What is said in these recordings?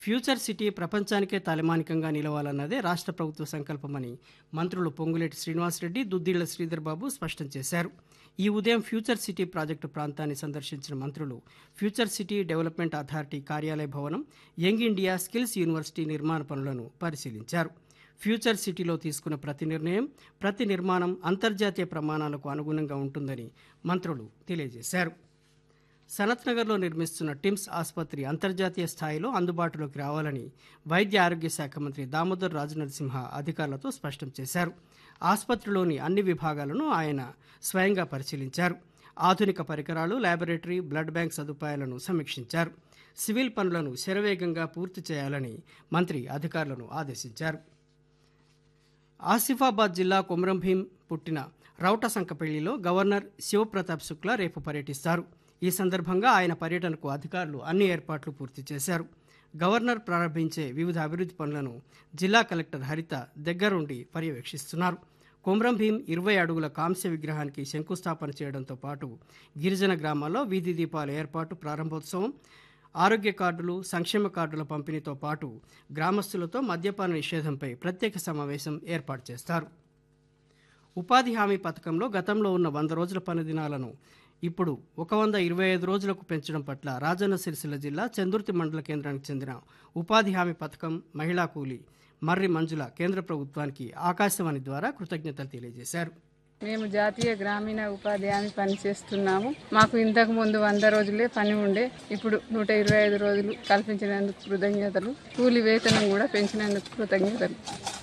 future city ప్రపంచానికే తలమానికంగా నిలవాలన్నదే రాష్ట్ర ప్రభుత్వ సంకల్పమని మంత్రులు పొంగులేటి శ్రీనివాసరెడ్డి దుద్దిళ్ల శ్రీధర్ బాబు స్పష్టం చేశారు ఈ ఉదయం ఫ్యూచర్ సిటీ ప్రాజెక్టు ప్రాంతాన్ని సందర్శించిన మంత్రులు ఫ్యూచర్ సిటీ డెవలప్మెంట్ అథారిటీ కార్యాలయ భవనం యంగ్ ఇండియా స్కిల్స్ యూనివర్సిటీ నిర్మాణ పనులను పరిశీలించారు ఫ్యూచర్ సిటీలో తీసుకున్న ప్రతి నిర్ణయం ప్రతి నిర్మాణం అంతర్జాతీయ ప్రమాణాలకు అనుగుణంగా ఉంటుందని మంత్రులు తెలియజేశారు సనత్ నగర్లో నిర్మిస్తున్న టిమ్స్ ఆసుపత్రి అంతర్జాతీయ స్థాయిలో అందుబాటులోకి రావాలని వైద్య ఆరోగ్య శాఖ మంత్రి దామోదర్ రాజనరసింహ అధికారులతో స్పష్టం చేశారు ఆసుపత్రిలోని అన్ని విభాగాలను ఆయన స్వయంగా పరిశీలించారు ఆధునిక పరికరాలు ల్యాబొరేటరీ బ్లడ్ బ్యాంక్ సదుపాయాలను సమీక్షించారు సివిల్ పనులను శరవేగంగా పూర్తి చేయాలని మంత్రి అధికారులను ఆదేశించారు ఆసిఫాబాద్ జిల్లా కొమరంభీం పుట్టిన రౌట సంకపల్లిలో గవర్నర్ శివప్రతాప్ శుక్లా రేపు పర్యటిస్తారు ఈ సందర్భంగా ఆయన పర్యటనకు అధికారులు అన్ని ఏర్పాట్లు పూర్తి చేశారు గవర్నర్ ప్రారంభించే వివిధ అభివృద్ధి పనులను జిల్లా కలెక్టర్ హరిత దగ్గరుండి పర్యవేక్షిస్తున్నారు కొమరం భీం ఇరవై అడుగుల కాంస్య విగ్రహానికి శంకుస్థాపన చేయడంతో పాటు గిరిజన గ్రామాల్లో వీధి దీపాల ఏర్పాటు ప్రారంభోత్సవం ఆరోగ్య కార్డులు సంక్షేమ కార్డుల పంపిణీతో పాటు గ్రామస్తులతో మద్యపాన నిషేధంపై ప్రత్యేక సమావేశం ఏర్పాటు చేస్తారు ఉపాధి హామీ పథకంలో గతంలో ఉన్న వంద రోజుల పని దినాలను ఇప్పుడు ఒక వంద ఇరవై ఐదు రోజులకు పెంచడం పట్ల రాజన్న సిరిసిల్ల జిల్లా చందుర్తి మండల కేంద్రానికి చెందిన ఉపాధి హామీ పథకం మహిళా కూలీ మర్రి మంజుల కేంద్ర ప్రభుత్వానికి ఆకాశవాణి ద్వారా కృతజ్ఞతలు తెలియజేశారు మేము జాతీయ గ్రామీణ ఉపాధి హామీ పని చేస్తున్నాము మాకు ఇంతకు ముందు వంద రోజులే పని ఉండే ఇప్పుడు నూట ఇరవై ఐదు రోజులు కల్పించినందుకు కృతజ్ఞతలు కూలి వేతనం కూడా పెంచినందుకు కృతజ్ఞతలు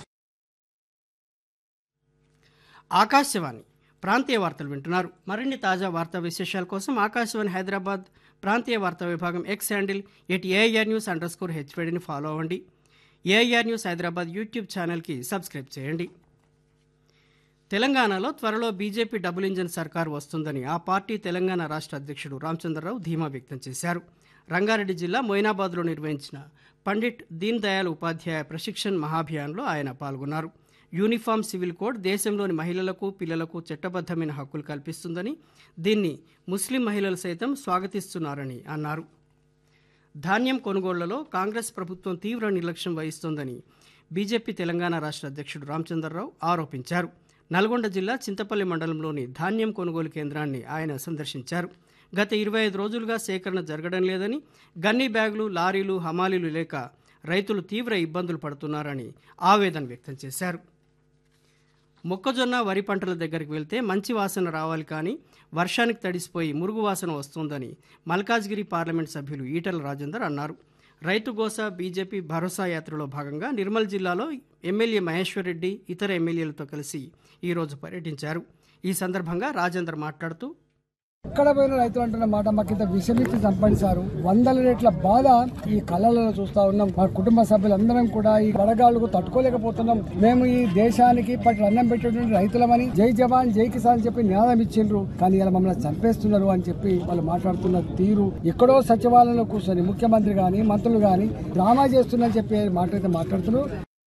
ఆకాశవాణి ప్రాంతీయ వార్తలు వింటున్నారు మరిన్ని తాజా వార్తా విశేషాల కోసం ఆకాశవాణి హైదరాబాద్ ప్రాంతీయ వార్తా విభాగం X handle at AIR news underscore హెచ్వేడిని ఫాలో అవ్వండి ఏఐఆర్ న్యూస్ హైదరాబాద్ యూట్యూబ్ ఛానల్కి సబ్స్క్రైబ్ చేయండి తెలంగాణలో త్వరలో బీజేపీ డబుల్ ఇంజన్ సర్కారు వస్తుందని ఆ పార్టీ తెలంగాణ రాష్ట్ర అధ్యక్షుడు రామచంద్రరావు ధీమా వ్యక్తం చేశారు రంగారెడ్డి జిల్లా మొయినాబాద్లో నిర్వహించిన పండిట్ దీన్ దయాళ్ ఉపాధ్యాయ ప్రశిక్షణ్ మహాభియాన్లో ఆయన పాల్గొన్నారు యూనిఫామ్ సివిల్ కోడ్ దేశంలోని మహిళలకు పిల్లలకు చట్టబద్దమైన హక్కులు కల్పిస్తుందని దీన్ని ముస్లిం మహిళలు సైతం స్వాగతిస్తున్నారని అన్నారు ధాన్యం కొనుగోళ్లలో కాంగ్రెస్ ప్రభుత్వం తీవ్ర నిర్లక్ష్యం వహిస్తోందని బీజేపీ తెలంగాణ రాష్ట్ర అధ్యక్షుడు రామచంద్రరావు ఆరోపించారు నల్గొండ జిల్లా చింతపల్లి మండలంలోని ధాన్యం కొనుగోలు కేంద్రాన్ని ఆయన సందర్శించారు గత ఇరవై ఐదు రోజులుగా సేకరణ జరగడం లేదని గన్నీ బ్యాగులు లారీలు హమాలీలు లేక రైతులు తీవ్ర ఇబ్బందులు పడుతున్నారని ఆవేదన వ్యక్తం చేశారు మొక్కజొన్న వరి పంటల దగ్గరికి వెళ్తే మంచి వాసన రావాలి కానీ వర్షానికి తడిసిపోయి మురుగు వాసన వస్తోందని మల్కాజ్గిరి పార్లమెంట్ సభ్యులు ఈటల రాజేందర్ అన్నారు రైతు గోస బీజేపీ భరోసా యాత్రలో భాగంగా నిర్మల్ జిల్లాలో ఎమ్మెల్యే మహేశ్వర్ రెడ్డి ఇతర ఎమ్మెల్యేలతో కలిసి ఈరోజు పర్యటించారు ఈ సందర్భంగా రాజేందర్ మాట్లాడుతూ ఎక్కడ పోయిన రైతులు అంటున్న మాట మాకు ఇంత విషమిచ్చి చంపనిసారు వందల రేట్ల బాధ ఈ కళ్ళలో చూస్తా ఉన్నాం మా కుటుంబ సభ్యులందరం కూడా ఈ వడగాళ్ళకు తట్టుకోలేకపోతున్నాం మేము ఈ దేశానికి పట్ల అన్నం పెట్టేటువంటి రైతులమని జై జవాన్ జై కిసాన్ అని చెప్పి నినాదం ఇచ్చిండ్రు కానీ ఇలా మమ్మల్ని చంపేస్తున్నారు అని చెప్పి వాళ్ళు మాట్లాడుతున్న తీరు ఎక్కడో సచివాలయంలో కూర్చొని ముఖ్యమంత్రి గాని మంత్రులు గాని డ్రామా చేస్తున్నారని చెప్పి మాట్లాడితే మాట్లాడుతున్నారు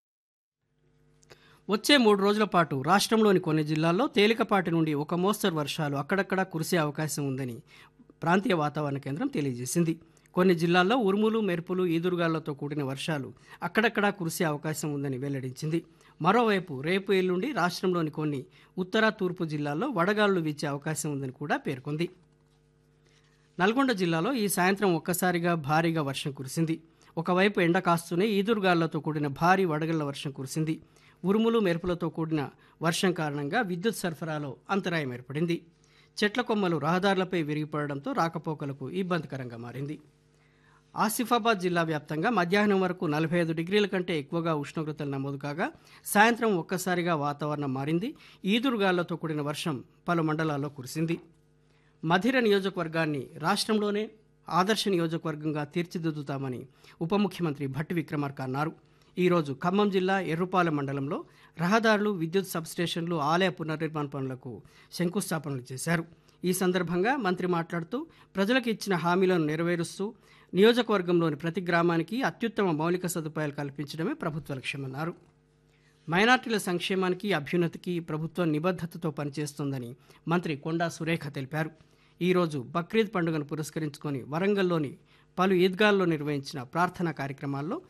వచ్చే మూడు రోజుల పాటు రాష్ట్రంలోని కొన్ని జిల్లాల్లో తేలికపాటి నుండి ఒక మోస్తరు వర్షాలు అక్కడక్కడా కురిసే అవకాశం ఉందని ప్రాంతీయ వాతావరణ కేంద్రం తెలియజేసింది కొన్ని జిల్లాల్లో ఉరుములు మెరుపులు ఈదురుగాలతో కూడిన వర్షాలు అక్కడక్కడా కురిసే అవకాశం ఉందని వెల్లడించింది మరోవైపు రేపు ఎల్లుండి రాష్ట్రంలోని కొన్ని ఉత్తర తూర్పు జిల్లాల్లో వడగాలులు వీచే అవకాశం ఉందని కూడా పేర్కొంది నల్గొండ జిల్లాలో ఈ సాయంత్రం ఒక్కసారిగా భారీగా వర్షం కురిసింది ఒకవైపు ఎండ కాస్తూనే ఈదురుగాళ్లతో కూడిన భారీ వడగళ్ల వర్షం కురిసింది ఉరుములు మెరుపులతో కూడిన వర్షం కారణంగా విద్యుత్ సరఫరాలో అంతరాయం ఏర్పడింది చెట్ల కొమ్మలు రహదారులపై విరిగిపడడంతో రాకపోకలకు ఇబ్బందికరంగా మారింది ఆసిఫాబాద్ జిల్లా వ్యాప్తంగా మధ్యాహ్నం వరకు నలభై ఐదు డిగ్రీల కంటే ఎక్కువగా ఉష్ణోగ్రతలు నమోదు కాగా సాయంత్రం ఒక్కసారిగా వాతావరణం మారింది ఈదురుగాళ్లతో కూడిన వర్షం పలు మండలాల్లో కురిసింది మధిర నియోజకవర్గాన్ని రాష్ట్రంలోనే ఆదర్శ నియోజకవర్గంగా తీర్చిదిద్దుతామని ఉప ముఖ్యమంత్రి భట్టి విక్రమార్క అన్నారు ఈరోజు ఖమ్మం జిల్లా ఎర్రుపాలెం మండలంలో రహదారులు విద్యుత్ సబ్స్టేషన్లు ఆలయ పునర్నిర్మాణ పనులకు శంకుస్థాపనలు చేశారు ఈ సందర్భంగా మంత్రి మాట్లాడుతూ ప్రజలకు ఇచ్చిన హామీలను నెరవేరుస్తూ నియోజకవర్గంలోని ప్రతి గ్రామానికి అత్యుత్తమ మౌలిక సదుపాయాలు కల్పించడమే ప్రభుత్వ లక్ష్యమన్నారు మైనార్టీల సంక్షేమానికి అభ్యున్నతికి ప్రభుత్వం నిబద్ధతతో పనిచేస్తోందని మంత్రి కొండా సురేఖ తెలిపారు ఈరోజు బక్రీద్ పండుగను పురస్కరించుకొని వరంగల్లోని పలు ఈద్గాల్లో నిర్వహించిన ప్రార్థనా కార్యక్రమాల్లో